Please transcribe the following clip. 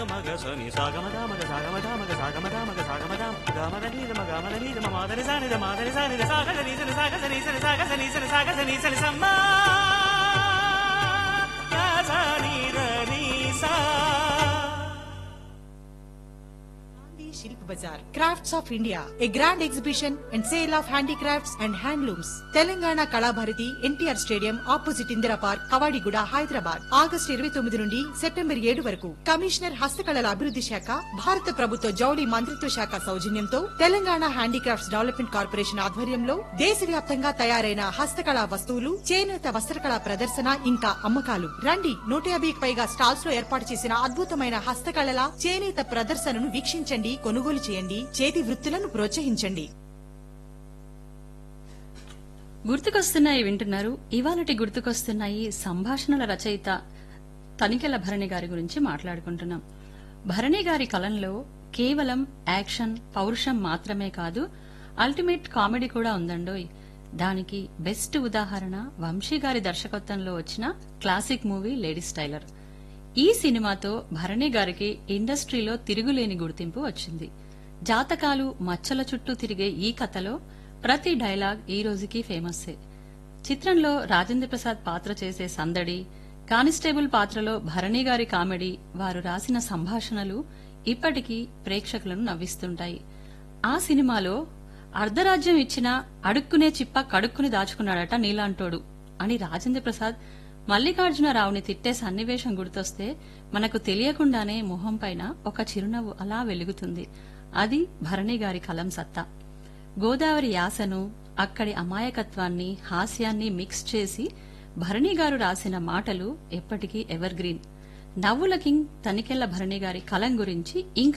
మగ సని సాగమద మగ సాగమద మగ సాగమద మగ సాగమద గమద నీద మగ మద నీద మ మాదని సానిద మాదని సానిద సాగద నీసని సాగద నీసని సాగద నీసని సాగద నీసని సమ్మా నీద నీసా Gandhi Shilp Bazaar, Crafts of India, a grand exhibition and sale of handicrafts and handlooms. Telangana Kalabharathi NTR stadium opposite Indira park Kavadiguda Hyderabad August ఇరవై తొమ్మిది నుండి సెప్టెంబర్ ఏడు వరకు కమిషనర్ హస్తకళల అభివృద్ధి శాఖ భారత ప్రభుత్వ జౌళి మంత్రిత్వ శాఖ సౌజన్యంతో తెలంగాణ హ్యాండీక్రాఫ్ట్స్ డెవలప్మెంట్ కార్పొరేషన్ ఆధ్వర్యంలో దేశవ్యాప్తంగా తయారైన హస్తకళా వస్తువులు చేనేత వస్త్రకళా ప్రదర్శన ఇంకా అమ్మకాలు రండి నూట యాభైకి పైగా స్టాల్స్ లో ఏర్పాటు చేసిన అద్భుతమైన హస్తకళల చేనేత ప్రదర్శనను వీక్షించండి కొనుగోలు చేయండి చేతి వృత్తులను ప్రోత్సహించండి గుర్తుకొస్తున్నాయి వింటున్నారు ఇవాళటి గుర్తుకొస్తున్నాయి సంభాషణల రచయిత తనికెల భరణి గారి గురించి మాట్లాడుకుంటున్నాం భరణి గారి కలంలో కేవలం యాక్షన్ పౌరుషం మాత్రమే కాదు అల్టిమేట్ కామెడీ కూడా ఉందండోయ్ దానికి బెస్ట్ ఉదాహరణ వంశీ గారి దర్శకత్వంలో వచ్చిన క్లాసిక్ మూవీ లేడీస్ టైలర్ ఈ సినిమాతో భరణి గారికి ఇండస్ట్రీలో తిరుగులేని గుర్తింపు వచ్చింది జాతకాలు మచ్చల చుట్టూ తిరిగే ఈ కథలో ప్రతి డైలాగ్ ఈ రోజుకి ఫేమస్సే చిత్రంలో రాజేంద్ర ప్రసాద్ పాత్ర చేసే సందడి కానిస్టేబుల్ పాత్రలో భరణి గారి కామెడీ వారు రాసిన సంభాషణలు ఇప్పటికీ ప్రేక్షకులను నవ్విస్తుంటాయి ఆ సినిమాలో అర్ధరాజ్యం ఇచ్చిన అడుక్కునే చిప్ప కడుక్కుని దాచుకున్నాడట నీలాంటోడు అని రాజేంద్ర ప్రసాద్ మల్లికార్జునరావుని తిట్టే సన్నివేశం గుర్తొస్తే మనకు తెలియకుండానే మొహం పైన ఒక చిరునవ్వు అలా వెలుగుతుంది అది భరణి గారి కలం సత్తా గోదావరి యాసను అక్కడి అమాయకత్వాన్ని హాస్యాన్ని మిక్స్ చేసి భరణి గారు రాసిన మాటలు ఎప్పటికీ ఎవర్ గ్రీన్ నవ్వుల కింగ్ తనికెళ్ల భరణి గారి కలం గురించి ఇంకా